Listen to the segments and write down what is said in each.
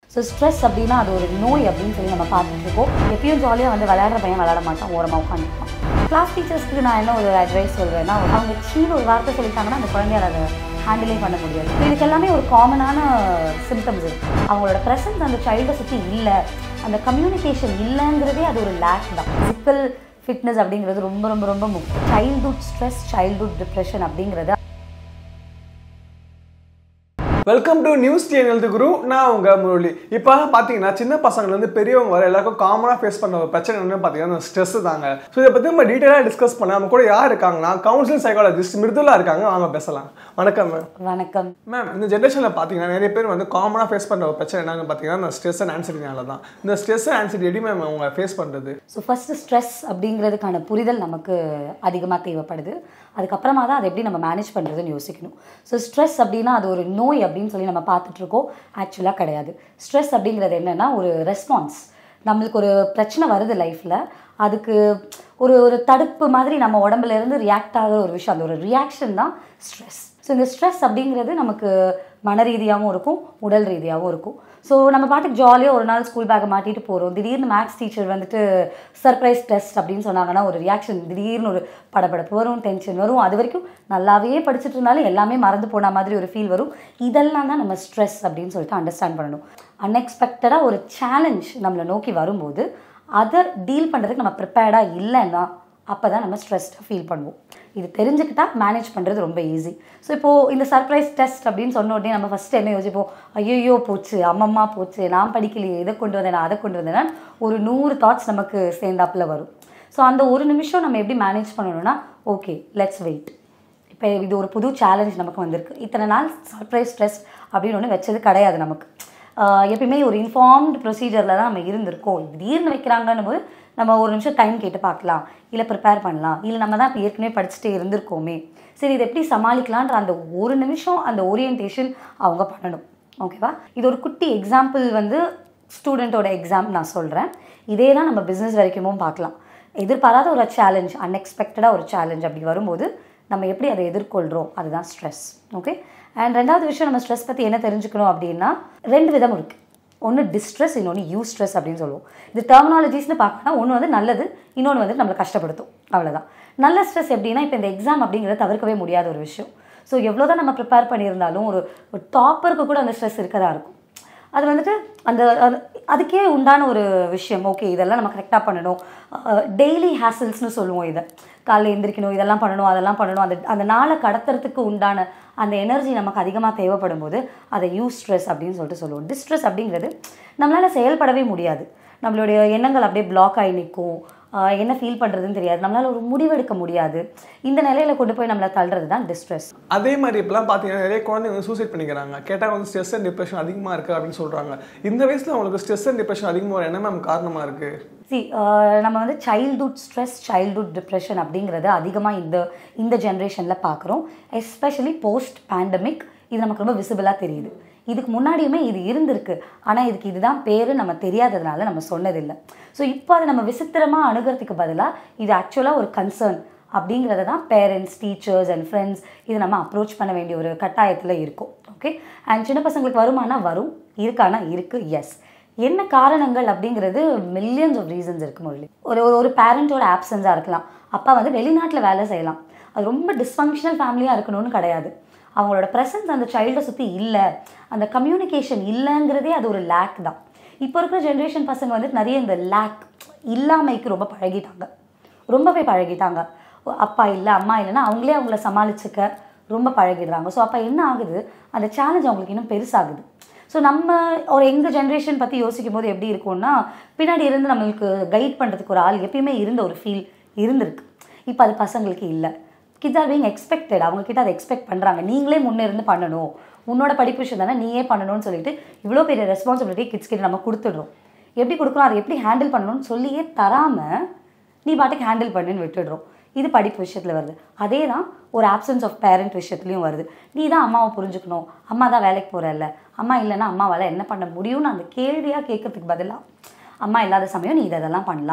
so stress அப்படின்னா அது ஒரு நோய் அப்படின்னு சொல்லி நம்ம பார்த்துட்டு இருக்கோம் எப்பயும் ஜாலியாக வந்து விளையாடுற பையன் விளையாட மாட்டான் ஓரமாக உட்காந்துருப்பான் கிளாஸ் டீச்சர்ஸ்க்கு நான் என்ன ஒரு அட்வைஸ் சொல்வேன்னா அவங்க சீன ஒரு வார்த்தை சொல்லிட்டாங்கன்னா அந்த குழந்தையால அதை ஹேண்டிலே பண்ண முடியாது இதுக்கு எல்லாமே ஒரு காமனான சிம்டம்ஸ் இருக்கு அவங்களோட ப்ரெசன்ஸ் அந்த சைல்டை சுற்றி இல்லை அந்த கம்யூனிகேஷன் இல்லைங்கிறதே அது ஒரு லேக் தான் ஃபிசிக்கல் ஃபிட்னஸ் அப்படிங்கிறது ரொம்ப ரொம்ப ரொம்ப முக்கியம் சைல்ட்ஹுட் ஸ்ட்ரெஸ் சைல்ட்ஹுட் டிப்ரெஷன் அப்படிங்கிறது welcome to news channel Guru நான் உங்க முரளி இப்போ பார்த்தீங்கன்னா சின்ன பசங்கள்லேருந்து பெரியவங்க வர எல்லாருக்கும் காமனாக ஃபேஸ் பண்ண ஒரு பிரச்சனை என்னன்னு பார்த்தீங்கன்னா ஸ்ட்ரெஸ் தாங்க ஸோ இதை பற்றி நம்ம டீட்டெயிலாக டிஸ்கஸ் பண்ண நம்ம கூட யார் இருக்காங்கன்னா கவுன்சிலிங் சைக்காலஜிஸ்ட் மிருதுலா இருக்காங்க வாங்க பேசலாம் வணக்கம் மேம் வணக்கம் மேம் இந்த ஜென்ரேஷனில் பார்த்தீங்கன்னா நிறைய பேர் வந்து காமனாக ஃபேஸ் பண்ணுற ஒரு பிரச்சனை என்னன்னு பார்த்தீங்கன்னா இந்த ஸ்ட்ரெஸ் அண்ட் ஆன்சைட்டினால தான் இந்த ஸ்ட்ரெஸ் அண்ட் ஆன்சைட்டி எப்படி மேம் அவங்க ஃபேஸ் பண்ணுறது ஸோ ஃபஸ்ட்டு ஸ்ட்ரெஸ் அப்படிங்கிறதுக்கான புரிதல் நமக்கு அதிகமாக தேவைப்படுது அதுக்கப்புறமா தான் அதை எப்படி நம்ம மேனேஜ் பண்ணுறதுன்னு யோசிக்கணும் ஸோ ஸ்ட்ரெஸ் அப்படின்னா அது ஒரு நோய் அப்படின்னு சொல்லி நம்ம பார்த்துட்ருக்கோம் ஆக்சுவலாக கிடையாது ஸ்ட்ரெஸ் அப்படிங்கிறது என்னென்னா ஒரு ரெஸ்பான்ஸ் நம்மளுக்கு ஒரு பிரச்சனை வருது லைஃப்பில் அதுக்கு ஒரு ஒரு தடுப்பு மாதிரி நம்ம உடம்புல இருந்து ரியாக்ட் ஆகிற ஒரு விஷயம் அந்த ஒரு ரியாக்ஷன் தான் ஸ்ட்ரெஸ் ஸோ இந்த ஸ்ட்ரெஸ் அப்படிங்கிறது நமக்கு மன ரீதியாகவும் இருக்கும் உடல் ரீதியாகவும் இருக்கும் ஸோ நம்ம பாட்டுக்கு ஜாலியாக ஒரு நாள் ஸ்கூல் பேக்கை மாட்டிட்டு போகிறோம் திடீர்னு மேக்ஸ் டீச்சர் வந்துட்டு சர்ப்ரைஸ் டெஸ்ட் அப்படின்னு சொன்னாங்கன்னா ஒரு ரியாக்ஷன் திடீர்னு ஒரு படபடப்பு வரும் டென்ஷன் வரும் அது வரைக்கும் நல்லாவே படிச்சுட்டு இருந்தாலும் எல்லாமே மறந்து போன மாதிரி ஒரு ஃபீல் வரும் இதெல்லாம் தான் நம்ம ஸ்ட்ரெஸ் அப்படின்னு சொல்லிட்டு அண்டர்ஸ்டாண்ட் பண்ணணும் அன்எக்ஸ்பெக்டடாக ஒரு சேலஞ்ச் நம்மளை நோக்கி வரும்போது அதை டீல் பண்ணுறதுக்கு நம்ம ப்ரிப்பேர்டாக இல்லைன்னா அப்போ தான் நம்ம ஸ்ட்ரெஸ்டாக ஃபீல் பண்ணுவோம் இது தெரிஞ்சுக்கிட்டா மேனேஜ் பண்ணுறது ரொம்ப ஈஸி ஸோ இப்போது இந்த சர்ப்ரைஸ் டெஸ்ட் அப்படின்னு சொன்ன உடனே நம்ம ஃபஸ்ட்டு என்ன யோசிப்போம் ஐயோ போச்சு அம்மம்மா போச்சு நான் படிக்கலையே இதை கொண்டு வந்தேன் அதை கொண்டு வந்தேன்னா ஒரு நூறு தாட்ஸ் நமக்கு சேர்ந்தாப்பில் வரும் ஸோ அந்த ஒரு நிமிஷம் நம்ம எப்படி மேனேஜ் பண்ணணும்னா ஓகே லெட்ஸ் வெயிட் இப்போ இது ஒரு புது சேலஞ்ச் நமக்கு வந்திருக்கு இத்தனை நாள் சர்ப்ரைஸ் டெஸ்ட் அப்படின்னு ஒன்று வச்சது கிடையாது நமக்கு ஆஹ் எப்பயுமே ஒரு இன்ஃபார்ம்டு ப்ரொசீஜரில் தான் நம்ம இருந்திருக்கோம் திடீர்னு வைக்கிறாங்கன்னும் போது நம்ம ஒரு நிமிஷம் டைம் கேட்டு பார்க்கலாம் இல்லை ப்ரிப்பேர் பண்ணலாம் இல்லை நம்ம தான் இப்போ ஏற்கனவே படிச்சுட்டே இருந்திருக்கோமே சரி இதை எப்படி சமாளிக்கலான்ற அந்த ஒரு நிமிஷம் அந்த ஓரியன்டேஷன் அவங்க பண்ணணும் ஓகேவா இது ஒரு குட்டி எக்ஸாம்பிள் வந்து ஸ்டூடெண்ட்டோட எக்ஸாம் நான் சொல்கிறேன் இதே தான் நம்ம பிஸ்னஸ் வரைக்குமும் பார்க்கலாம் எதிர்பாராத ஒரு சேலஞ்ச் அன்எக்ஸ்பெக்டடாக ஒரு சேலஞ்ச் அப்படி வரும்போது நம்ம எப்படி அதை எதிர்கொள்கிறோம் அதுதான் ஸ்ட்ரெஸ் ஓகே அண்ட் ரெண்டாவது விஷயம் நம்ம ஸ்ட்ரெஸ் பற்றி என்ன தெரிஞ்சுக்கணும் அப்படின்னா ரெண்டு விதம் இருக்குது ஒன்று டிஸ்ட்ரெஸ் இன்னொன்று யூ ஸ்ட்ரெஸ் அப்படின்னு சொல்லுவோம் இது டெர்மினாலஜிஸ்னு பார்க்கணும் ஒன்று வந்து நல்லது இன்னொன்று வந்து நம்மளை கஷ்டப்படுத்தும் அவ்வளோதான் நல்ல ஸ்ட்ரெஸ் எப்படின்னா இப்போ இந்த எக்ஸாம் அப்படிங்கிறத தவிர்க்கவே முடியாத ஒரு விஷயம் ஸோ எவ்வளோ தான் நம்ம ப்ரிப்பேர் பண்ணியிருந்தாலும் ஒரு ஒரு டாப்பருக்கு கூட அந்த ஸ்ட்ரெஸ் இருக்கதா இருக்கும் அது வந்துட்டு அந்த அது- அதுக்கே உண்டான ஒரு விஷயம் ஓகே இதெல்லாம் நம்ம கரெக்டாக பண்ணணும் டெய்லி ஹேசல்ஸ்னு சொல்லுவோம் இதை காலைல எந்திரிக்கணும் இதெல்லாம் பண்ணணும் அதெல்லாம் பண்ணணும் அந்த அந்த நாளை கடத்துறதுக்கு உண்டான அந்த எனர்ஜி நமக்கு அதிகமாக தேவைப்படும் போது அதை யூஸ் ஸ்ட்ரெஸ் அப்படின்னு சொல்லிட்டு சொல்லுவோம் டிஸ்ட்ரெஸ் அப்படிங்கிறது நம்மளால் செயல்படவே முடியாது நம்மளுடைய எண்ணங்கள் அப்படியே பிளாக் ஆகி நிற்கும் ஆஹ் என்ன ஃபீல் பண்ணுறதுன்னு தெரியாது நம்மளால் ஒரு முடிவெடுக்க முடியாது இந்த நிலையில கொண்டு போய் நம்மளை தள்ளுறது தான் டிஸ்ட்ரெஸ் அதே மாதிரி இப்பெல்லாம் பார்த்தீங்கன்னா நிறைய குழந்தைங்க வந்து சூசைட் பண்ணிக்கிறாங்க கேட்டால் வந்து ஸ்ட்ரெஸ் அண்ட் டிப்ரெஷன் அதிகமாக இருக்குது அப்படின்னு சொல்கிறாங்க இந்த வயசில் அவங்களுக்கு ஸ்ட்ரெஸ் அண்ட் டிப்ரெஷன் அதிகமாக வர என்ன மேம் காரணமாக இருக்குது சி நம்ம வந்து சைல்ட்ஹுட் ஸ்ட்ரெஸ் சைல்ட்ஹுட் டிப்ரெஷன் அப்படிங்கிறது அதிகமாக இந்த இந்த ஜென்ரேஷனில் பார்க்குறோம் எஸ்பெஷலி போஸ்ட் பேண்டமிக் இது நமக்கு ரொம்ப விசிபிளாக தெரியுது இதுக்கு முன்னாடியுமே இது இருந்திருக்கு ஆனால் இதுக்கு இதுதான் பேர் நம்ம தெரியாததுனால நம்ம சொன்னதில்லை ஸோ இப்போ அதை நம்ம விசித்திரமாக அணுகிறதுக்கு பதிலாக இது ஆக்சுவலாக ஒரு கன்சர்ன் அப்படிங்கிறத தான் பேரண்ட்ஸ் டீச்சர்ஸ் அண்ட் ஃப்ரெண்ட்ஸ் இதை நம்ம அப்ரோச் பண்ண வேண்டிய ஒரு கட்டாயத்தில் இருக்கும் ஓகே அண்ட் சின்ன பசங்களுக்கு வருமானா வரும் இருக்கானா இருக்குது எஸ் என்ன காரணங்கள் அப்படிங்கிறது மில்லியன்ஸ் ஆஃப் ரீசன்ஸ் இருக்கு முரளி ஒரு ஒரு ஒரு பேரண்ட்டோட ஆப்சன்ஸாக இருக்கலாம் அப்பா வந்து வெளிநாட்டில் வேலை செய்யலாம் அது ரொம்ப டிஸ்ஃபங்க்ஷனல் ஃபேமிலியாக இருக்கணும்னு கிடையாது அவங்களோட ப்ரெசன்ஸ் அந்த சைல்டை சுற்றி இல்லை அந்த கம்யூனிகேஷன் இல்லைங்கிறதே அது ஒரு லேக் தான் இப்போ இருக்கிற ஜென்ரேஷன் பசங்க வந்து நிறைய இந்த லேக் இல்லாமைக்கு ரொம்ப பழகிட்டாங்க ரொம்பவே பழகிட்டாங்க அப்பா இல்லை அம்மா இல்லைன்னா அவங்களே அவங்கள சமாளிச்சுக்க ரொம்ப பழகிடுறாங்க ஸோ அப்போ என்ன ஆகுது அந்த சேலஞ்ச் அவங்களுக்கு இன்னும் பெருசாகுது ஸோ நம்ம ஒரு எங்கள் ஜென்ரேஷன் பற்றி யோசிக்கும் போது எப்படி இருக்கும்னா பின்னாடி இருந்து நம்மளுக்கு கைட் பண்ணுறதுக்கு ஒரு ஆள் எப்பயுமே இருந்த ஒரு ஃபீல் இருந்திருக்கு இப்போ அது பசங்களுக்கு இல்லை கிட்ஸ் ஆர் பீங் எக்ஸ்பெக்டட் அவங்க கிட்ட அதை எக்ஸ்பெக்ட் பண்ணுறாங்க நீங்களே முன்னே இருந்து பண்ணணும் உன்னோட படிப்பு விஷயம் தானே நீயே பண்ணணும்னு சொல்லிட்டு இவ்வளோ பெரிய ரெஸ்பான்சிபிலிட்டி கிட்ஸ் கிட்ட நம்ம கொடுத்துடுறோம் எப்படி கொடுக்கணும் அதை எப்படி ஹேண்டில் பண்ணணும்னு சொல்லியே தராமல் நீ பாட்டுக்கு ஹேண்டில் பண்ணுன்னு விட்டுடுறோம் இது படிப்பு விஷயத்தில் வருது அதே தான் ஒரு ஆப்சன்ஸ் ஆஃப் பேரண்ட் விஷயத்துலையும் வருது நீ தான் அம்மாவை புரிஞ்சுக்கணும் அம்மா தான் வேலைக்கு போகிறல்ல அம்மா இல்லைன்னா அம்மாவால் என்ன பண்ண முடியும்னு அந்த கேள்வியாக கேட்கறதுக்கு பதிலாக அம்மா இல்லாத சமயம் நீ இதெல்லாம் பண்ணலாம்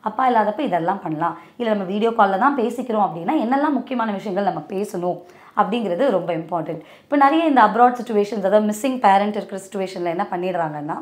அப்பா இல்லாதப்ப இதெல்லாம் பண்ணலாம் இல்லை நம்ம வீடியோ காலில் தான் பேசிக்கிறோம் அப்படின்னா என்னெல்லாம் முக்கியமான விஷயங்கள் நம்ம பேசணும் அப்படிங்கிறது ரொம்ப இம்பார்ட்டண்ட் இப்போ நிறைய இந்த அப்ராட் சுச்சுவேஷன்ஸ் அதாவது மிஸ்ஸிங் பேரண்ட் இருக்கிற சுச்சுவேஷனில் என்ன பண்ணிடுறாங்கன்னா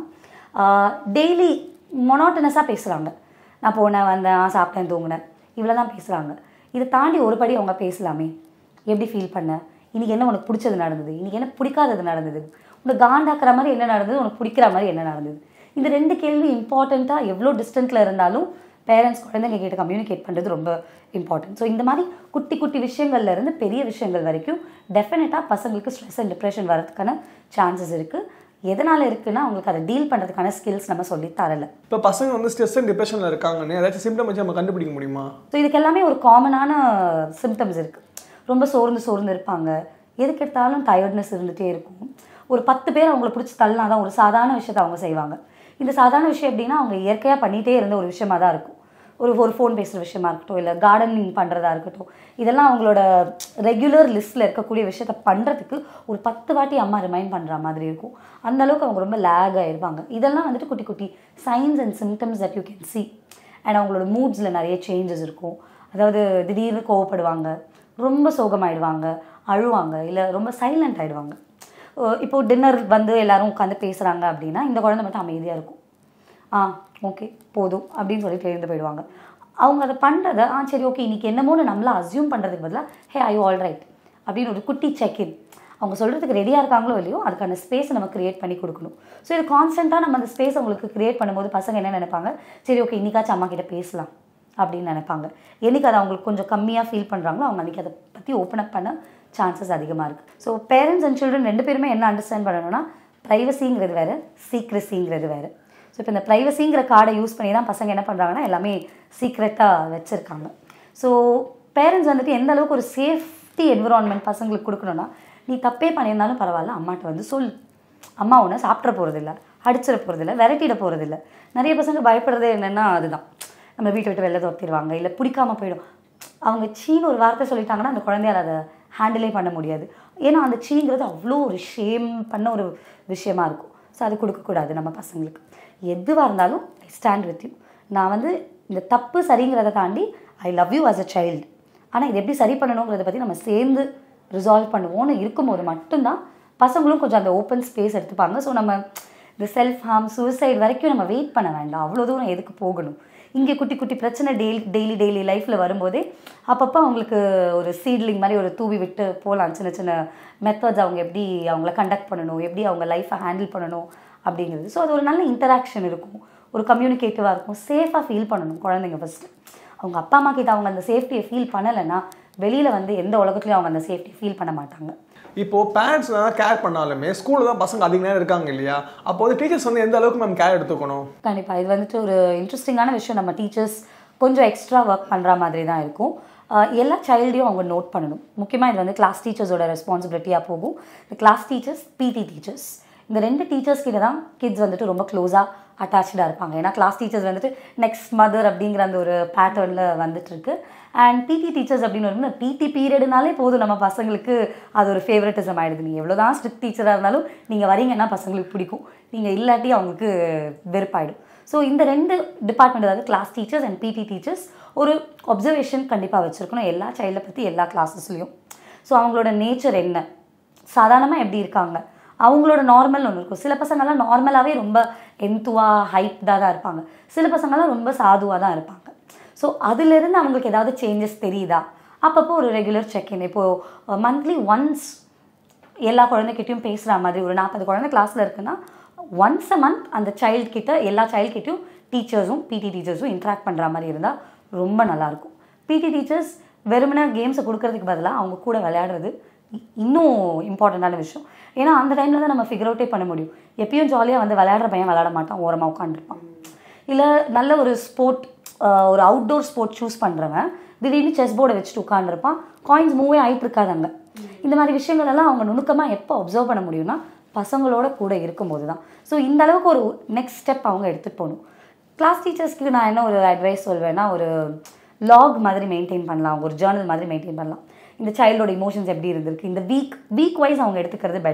டெய்லி மொனாட்டனஸாக பேசுகிறாங்க நான் போனேன் வந்தேன் சாப்பிட்டேன் தூங்கினேன் இவ்வளோ தான் பேசுகிறாங்க இதை தாண்டி ஒரு படி அவங்க பேசலாமே எப்படி ஃபீல் பண்ண இன்றைக்கி என்ன உனக்கு பிடிச்சது நடந்தது இன்றைக்கி என்ன பிடிக்காதது நடந்தது உனக்கு காண்டாக்குற மாதிரி என்ன நடந்தது உனக்கு பிடிக்கிற மாதிரி என்ன நடந்தது இந்த ரெண்டு கேள்வி இம்பார்ட்டண்ட்டாக எவ்வளோ டிஸ்டன்ஸில் இருந்தாலும் பேரண்ட்ஸ் குழந்தைங்க கிட்ட கம்யூனிகேட் பண்ணுறது ரொம்ப இம்பார்ட்டன்ட் ஸோ இந்த மாதிரி குட்டி குட்டி விஷயங்கள்ல இருந்து பெரிய விஷயங்கள் வரைக்கும் டெஃபினட்டாக பசங்களுக்கு ஸ்ட்ரெஸ் அண்ட் டிப்ரெஷன் வரதுக்கான சான்சஸ் இருக்குது எதனால் இருக்குன்னா அவங்களுக்கு அதை டீல் பண்ணுறதுக்கான ஸ்கில்ஸ் நம்ம சொல்லி தரல இப்போ பசங்க வந்து ஸ்ட்ரெஸ் அண்ட் டிப்ரெஷனில் இருக்காங்கன்னு ஏதாச்சும் சிம்டம் வச்சு நம்ம கண்டுபிடிக்க முடியுமா ஸோ இதுக்கு எல்லாமே ஒரு காமனான சிம்டம்ஸ் இருக்குது ரொம்ப சோர்ந்து சோர்ந்து இருப்பாங்க எதுக்கு எடுத்தாலும் டயர்ட்னஸ் இருந்துகிட்டே இருக்கும் ஒரு பத்து பேர் அவங்கள பிடிச்சி தள்ளினா தான் ஒரு சாதாரண விஷயத்தை அவங்க செய்வாங்க இந்த சாதாரண விஷயம் எப்படின்னா அவங்க இயற்கையாக பண்ணிகிட்டே இருந்த ஒரு விஷயமா தான் இருக்கும் ஒரு ஒரு ஃபோன் பேசுகிற விஷயமா இருக்கட்டும் இல்லை கார்டனிங் பண்ணுறதா இருக்கட்டும் இதெல்லாம் அவங்களோட ரெகுலர் லிஸ்ட்டில் இருக்கக்கூடிய விஷயத்த பண்ணுறதுக்கு ஒரு பத்து வாட்டி அம்மா ரிமைண்ட் பண்ணுற மாதிரி இருக்கும் அந்த அளவுக்கு அவங்க ரொம்ப லேக் ஆயிருப்பாங்க இதெல்லாம் வந்துட்டு குட்டி குட்டி signs and symptoms that you can see and அவங்களோட மூட்ஸில் நிறைய சேஞ்சஸ் இருக்கும் அதாவது திடீர்னு கோவப்படுவாங்க ரொம்ப சோகமாயிடுவாங்க அழுவாங்க இல்லை ரொம்ப சைலண்ட் ஆயிடுவாங்க அஹ் இப்போ டின்னர் வந்து எல்லாரும் உட்காந்து பேசுகிறாங்க அப்படின்னா இந்த குழந்தை மட்டும் அமைதியாக இருக்கும் ஆ ஓகே போதும் அப்படின்னு சொல்லிட்டு எழுந்து போயிடுவாங்க அவங்க அதை பண்ணுறத ஆ சரி ஓகே இன்னைக்கு என்னமோன்னு நம்மள அசியூம் பண்ணுறதுக்கு பதிலாக ஹே ஐ ஆல் ரைட் அப்படின்னு ஒரு குட்டி செக்இன் அவங்க சொல்கிறதுக்கு ரெடியாக இருக்காங்களோ இல்லையோ அதுக்கான ஸ்பேஸை நம்ம கிரியேட் பண்ணி கொடுக்கணும் ஸோ இது கான்ஸ்டண்ட்டாக நம்ம அந்த ஸ்பேஸ் அவங்களுக்கு கிரியேட் பண்ணும்போது பசங்க என்ன நினைப்பாங்க சரி ஓகே இன்னைக்காச்சும் அம்மா கிட்ட பேசலாம் அப்படின்னு நினைப்பாங்க என்னைக்கு அதை அவங்களுக்கு கொஞ்சம் கம்மியாக ஃபீல் பண்ணுறாங்களோ அவங்க அன்றைக்கி அதை பற்றி ஓப்பன் அப் பண்ண சான்சஸ் அதிகமாக இருக்குது ஸோ பேரண்ட்ஸ் அண்ட் சில்ட்ரன் ரெண்டு பேருமே என்ன அண்டர்ஸ்டாண்ட் பண்ணணும்னா ப்ரைவசிங்கிறது வேறு சீக்ரஸிங்கிறது வேறு ஸோ இப்போ இந்த ப்ரைவசிங்கிற கார்டை யூஸ் பண்ணி தான் பசங்க என்ன பண்ணுறாங்கன்னா எல்லாமே சீக்ரெட்டாக வச்சுருக்காங்க ஸோ பேரண்ட்ஸ் வந்துட்டு எந்த அளவுக்கு ஒரு சேஃப்டி என்விரான்மெண்ட் பசங்களுக்கு கொடுக்கணும்னா நீ தப்பே பண்ணியிருந்தாலும் பரவாயில்ல அம்மாட்ட வந்து சொல் அம்மா உன்னை சாப்பிட்ற போகிறதில்ல அடிச்சிட போகிறதில்ல விரட்டிட போகிறதில்ல நிறைய பசங்க பயப்படுறதே என்னென்னா அதுதான் நம்ம வீட்டை விட்டு வெளில துரத்திடுவாங்க இல்லை பிடிக்காம போயிடும் அவங்க சீன்னு ஒரு வார்த்தை சொல்லிட்டாங்கன்னா அந்த குழந்தையால அதை ஹேண்டிலே பண்ண முடியாது ஏன்னா அந்த சீங்கிறது அவ்வளோ ஒரு ஷேம் பண்ண ஒரு விஷயமா இருக்கும் ஸோ அது கொடுக்கக்கூடாது நம்ம பசங்களுக்கு எதுவாக இருந்தாலும் ஐ ஸ்டாண்ட் வித் யூ நான் வந்து இந்த தப்பு சரிங்கிறத தாண்டி I love you as a child ஆனால் இது எப்படி சரி பண்ணணுங்கிறத பற்றி நம்ம சேர்ந்து ரிசால்வ் பண்ணுவோம்னு இருக்கும்போது மட்டும்தான் பசங்களும் கொஞ்சம் அந்த ஓப்பன் ஸ்பேஸ் எடுத்துப்பாங்க ஸோ நம்ம இந்த செல்ஃப் ஹார்ம் சூசைட் வரைக்கும் நம்ம வெயிட் பண்ண வேண்டாம் அவ்வளோ தூரம் எதுக்கு போகணும் இங்கே குட்டி குட்டி பிரச்சனை டெய்லி டெய்லி டெய்லி லைஃப்பில் வரும்போதே அப்பப்போ அவங்களுக்கு ஒரு சீட்லிங் மாதிரி ஒரு தூவி விட்டு போகலாம் சின்ன சின்ன மெத்தட்ஸ் அவங்க எப்படி அவங்கள கண்டக்ட் பண்ணணும் எப்படி அவங்க லைஃப்பை ஹேண்டில் பண்ணணும் அப்படிங்கிறது ஸோ அது ஒரு நல்ல இன்டராக்ஷன் இருக்கும் ஒரு கம்யூனிகேட்டிவாக இருக்கும் சேஃபாக ஃபீல் பண்ணணும் குழந்தைங்க ஃபஸ்ட்டு அவங்க அப்பா அம்மா கிட்ட அவங்க அந்த சேஃப்டியை ஃபீல் பண்ணலைன்னா வெளியில் வந்து எந்த உலகத்துலையும் அவங்க அந்த சேஃப்டி ஃபீல் பண்ண மாட்டாங்க இப்போ பேரண்ட்ஸ் தான் கேர் பண்ணாலுமே ஸ்கூலில் தான் பசங்க அதிக நேரம் இருக்காங்க இல்லையா அப்போ வந்து டீச்சர்ஸ் வந்து எந்த அளவுக்கு மேம் கேர் எடுத்துக்கணும் கண்டிப்பாக இது வந்துட்டு ஒரு இன்ட்ரெஸ்டிங்கான விஷயம் நம்ம டீச்சர்ஸ் கொஞ்சம் எக்ஸ்ட்ரா ஒர்க் பண்ணுற மாதிரி தான் இருக்கும் ஆஹ் எல்லா சைல்டையும் அவங்க நோட் பண்ணணும் முக்கியமாக இது வந்து கிளாஸ் டீச்சர்ஸோட ரெஸ்பான்சிபிலிட்டியாக போகும் இந்த கிளாஸ் டீச்சர்ஸ் பிடி டீச்சர்ஸ் இந்த ரெண்டு டீச்சர்ஸ் கிட்ட தான் கிட்ஸ் வந்துட்டு ரொம்ப க்ளோஸாக அட்டாச்சாக இருப்பாங்க ஏன்னா கிளாஸ் டீச்சர்ஸ் வந்துட்டு நெக்ஸ்ட் மதர் அப்படிங்கிற அந்த ஒரு பேட்டர்னில் வந்துட்டு இருக்கு அண்ட் பிடி டீச்சர்ஸ் அப்படின்னு வரும்போது பிடி பீரியடுனாலே போதும் நம்ம பசங்களுக்கு அது ஒரு ஃபேவரட்டிசம் ஆயிடுது நீங்கள் எவ்வளோ தான் ஸ்ட்ரிக்ட் டீச்சராக இருந்தாலும் நீங்கள் வரீங்கன்னா பசங்களுக்கு பிடிக்கும் நீங்கள் இல்லாட்டி அவங்களுக்கு வெறுப்பாயிடும் ஸோ இந்த ரெண்டு டிபார்ட்மெண்ட் அதாவது class teachers and PT teachers ஒரு அப்சர்வேஷன் கண்டிப்பாக வச்சுருக்கணும் எல்லா சைல்டை பற்றி எல்லா கிளாஸஸ்லையும் ஸோ அவங்களோட நேச்சர் என்ன சாதாரணமாக எப்படி இருக்காங்க அவங்களோட நார்மல் ஒன்று இருக்கும் சில பசங்கள்லாம் நார்மலாகவே ரொம்ப எந்துவாக ஹைப்டாக தான் இருப்பாங்க சில பசங்கள்லாம் ரொம்ப சாதுவாக தான் இருப்பாங்க ஸோ அதுலேருந்து அவங்களுக்கு ஏதாவது சேஞ்சஸ் தெரியுதா அப்பப்போ ஒரு ரெகுலர் செக்இன் இப்போது மந்த்லி ஒன்ஸ் எல்லா குழந்தைகிட்டையும் பேசுகிற மாதிரி ஒரு நாற்பது குழந்தை கிளாஸில் இருக்குன்னா ஒன்ஸ் அ மந்த் அந்த சைல்டு கிட்ட எல்லா சைல்டு கிட்டையும் டீச்சர்ஸும் பிடி டீச்சர்ஸும் இன்ட்ராக்ட் பண்ணுற மாதிரி இருந்தால் ரொம்ப நல்லாயிருக்கும் பிடி டீச்சர்ஸ் வெறுமனே கேம்ஸை கொடுக்கறதுக்கு பதிலாக அவங்க கூட விளையாடுறது இ- இன்னும் இம்பார்ட்டண்ட்டான விஷயம் ஏன்னா அந்த டைமில் தான் நம்ம ஃபிகர் அவுட்டே பண்ண முடியும் எப்பயும் ஜாலியாக வந்து விளையாடுற பையன் விளையாட மாட்டான் ஓரமாக உட்காந்துருப்பான் இல்லை நல்ல ஒரு ஸ்போர்ட் ஒரு அவுட்டோர் ஸ்போர்ட் சூஸ் பண்ணுறவன் திடீர்னு செஸ் போர்டை வச்சுட்டு உட்காந்துருப்பான் காயின்ஸ் மூவே ஆகிட்டு இருக்காது அங்கே இந்த மாதிரி விஷயங்கள் எல்லாம் அவங்க நுணுக்கமாக எப்போ அப்சர்வ் பண்ண முடியும்னா பசங்களோட கூட இருக்கும்போது தான் ஸோ இந்த அளவுக்கு ஒரு நெக்ஸ்ட் ஸ்டெப் அவங்க எடுத்துகிட்டு போகணும் கிளாஸ் டீச்சர்ஸ்க்கு நான் என்ன ஒரு அட்வைஸ் சொல்வேன்னா ஒரு லாக் மாதிரி மெயின்டைன் பண்ணலாம் ஒரு ஜேர்னல் மாதிரி மெயின்டைன் பண்ணலாம் இந்த சைல்டோட இமோஷன்ஸ் எப்படி இருந்திருக்கு இந்த வீக் வீக் வைஸ் அவங்க எடுத்துக்கிறது பெட்டர்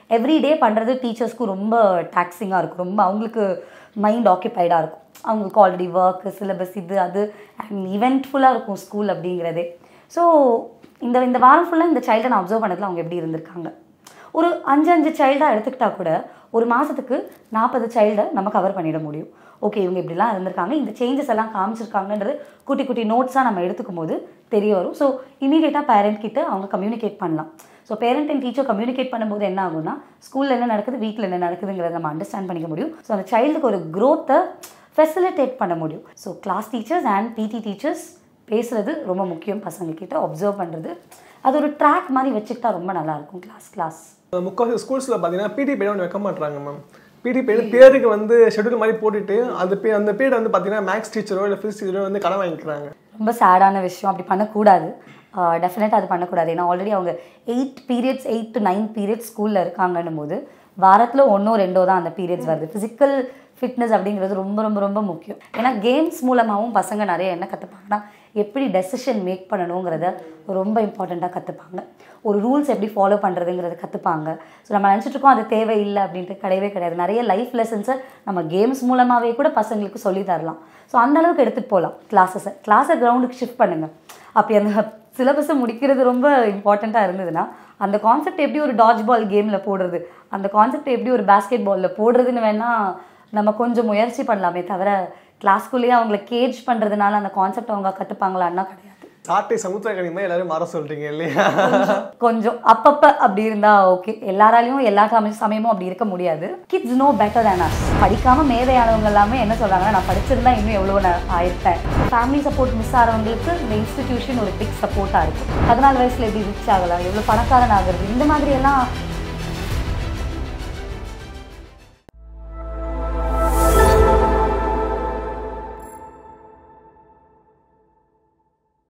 எவ்ரிடே பண்ணுறது டீச்சர்ஸ்க்கும் ரொம்ப டாக்ஸிங்காக இருக்கும் ரொம்ப அவங்களுக்கு மைண்ட் ஆக்கியபைடாக இருக்கும் அவங்களுக்கு ஆல்ரெடி ஒர்க்கு சிலபஸ் இது அது அண்ட் இவெண்ட்ஃபுல்லாக இருக்கும் ஸ்கூல் அப்படிங்கிறதே ஸோ இந்த இந்த வாரம் ஃபுல்லாக இந்த சைல்டை நான் அப்சர்வ் பண்ணதில் அவங்க எப்படி இருந்திருக்காங்க ஒரு அஞ்சு அஞ்சு சைல்டாக எடுத்துக்கிட்டா கூட ஒரு மாதத்துக்கு நாற்பது சைல்டை நம்ம கவர் பண்ணிட முடியும் ஓகே இவங்க இப்படிலாம் இருந்திருக்காங்க இந்த சேஞ்சஸ் எல்லாம் காமிச்சிருக்காங்கன்றது குட்டி குட்டி நோட்ஸாக நம்ம எடுத்துக்கும் போது தெரிய வரும் ஸோ இமீடியட்டாக பேரண்ட் கிட்ட அவங்க கம்யூனிகேட் பண்ணலாம் so parent and teacher communicate பண்ணும்போது என்ன ஆகும்னா ஸ்கூலில் என்ன நடக்குது வீட்டில் என்ன நடக்குதுங்கிறத நம்ம அண்டர்ஸ்டாண்ட் பண்ணிக்க முடியும் ஸோ அந்த சைல்டுக்கு ஒரு க்ரோத்தை ஃபெசிலிட்டேட் பண்ண முடியும் so class teachers and PT teachers பேசுறது ரொம்ப முக்கியம் பசங்கக்கிட்ட அப்சர்வ் பண்ணுறது அது ஒரு ட்ராக் மாதிரி வச்சுக்கிட்டா ரொம்ப நல்லாயிருக்கும் கிளாஸ் கிளாஸ் முக்கால்வாசி ஸ்கூல்ஸில் பார்த்தீங்கன்னா பிடி பீரியட் ஒன்று வைக்க மாட்டாங்க மேம் பிடி பீரியட் பேருக்கு வந்து ஷெட்யூல் மாதிரி போட்டுட்டு அது பே அந்த பீரியட் வந்து பார்த்தீங்கன்னா மேக்ஸ் டீச்சரோ இல்லை ஃபிசிக்ஸ் டீச்சரோ வந்து கடன் வாங்கிக்கிறாங்க ரொம்ப சேடான விஷயம் அப்படி பண்ணக்கூடாது டெஃபினட்டாக அது பண்ணக்கூடாது ஏன்னா ஆல்ரெடி அவங்க eight periods eight to nine periods ஸ்கூலில் இருக்காங்கன்னும் போது வாரத்தில் ஒன்றோ ரெண்டோ தான் அந்த பீரியட்ஸ் வருது ஃபிசிக்கல் ஃபிட்னஸ் அப்படிங்கிறது ரொம்ப ரொம்ப ரொம்ப முக்கியம் ஏன்னா கேம்ஸ் மூலமாகவும் பசங்க நிறைய என்ன கற்றுப்பாங்கன்னா எப்படி டெசிஷன் மேக் பண்ணணுங்கிறத ரொம்ப இம்பார்ட்டண்ட்டாக கற்றுப்பாங்க ஒரு ரூல்ஸ் எப்படி ஃபாலோ பண்ணுறதுங்கிறத கற்றுப்பாங்க ஸோ நம்ம நினச்சிட்டு இருக்கோம் அது தேவையில்லை அப்படின்ட்டு கிடையவே கிடையாது நிறைய லைஃப் லெசன்ஸை நம்ம கேம்ஸ் மூலமாகவே கூட பசங்களுக்கு சொல்லி தரலாம் ஸோ அந்த அளவுக்கு எடுத்துகிட்டு போகலாம் கிளாஸஸை கிளாஸை கிரவுண்டுக்கு ஷிஃப்ட் பண்ணுங்கள் அப்படி அந்த சிலபஸை முடிக்கிறது ரொம்ப இம்பார்ட்டண்ட்டாக இருந்ததுன்னா அந்த கான்செப்ட் எப்படி ஒரு டாஜ் பால் கேமில் போடுறது அந்த கான்செப்ட் எப்படி ஒரு பேஸ்கெட் பாலில் போடுறதுன்னு வேணால் நம்ம கொஞ்சம் முயற்சி பண்ணலாமே தவிர கிளாஸ்க்குள்ளேயே அவங்கள கேஜ் பண்ணுறதுனால அந்த கான்செப்ட் அவங்க கற்றுப்பாங்களான்னா கிடையாது சாட்டை சமுத்திரக்கணிமா எல்லாரும் மாற சொல்றீங்க இல்லையா கொஞ்சம் அப்பப்ப அப்படி இருந்தா ஓகே எல்லாராலையும் எல்லா சமய சமயமும் அப்படி இருக்க முடியாது kids know better than us படிக்காம மேதையானவங்க எல்லாமே என்ன சொல்றாங்கன்னா நான் படிச்சிருந்தா இன்னும் எவ்வளோ நான் ஆயிருப்பேன் ஃபேமிலி சப்போர்ட் மிஸ் ஆகிறவங்களுக்கு இந்த இன்ஸ்டிடியூஷன் ஒரு பிக் சப்போர்ட்டாக இருக்கும் பதினாலு வயசுல எப்படி ரிச் ஆகலாம் எவ்வளோ பணக்காரன் ஆகுறது இந்த மாதிரி எல்லாம்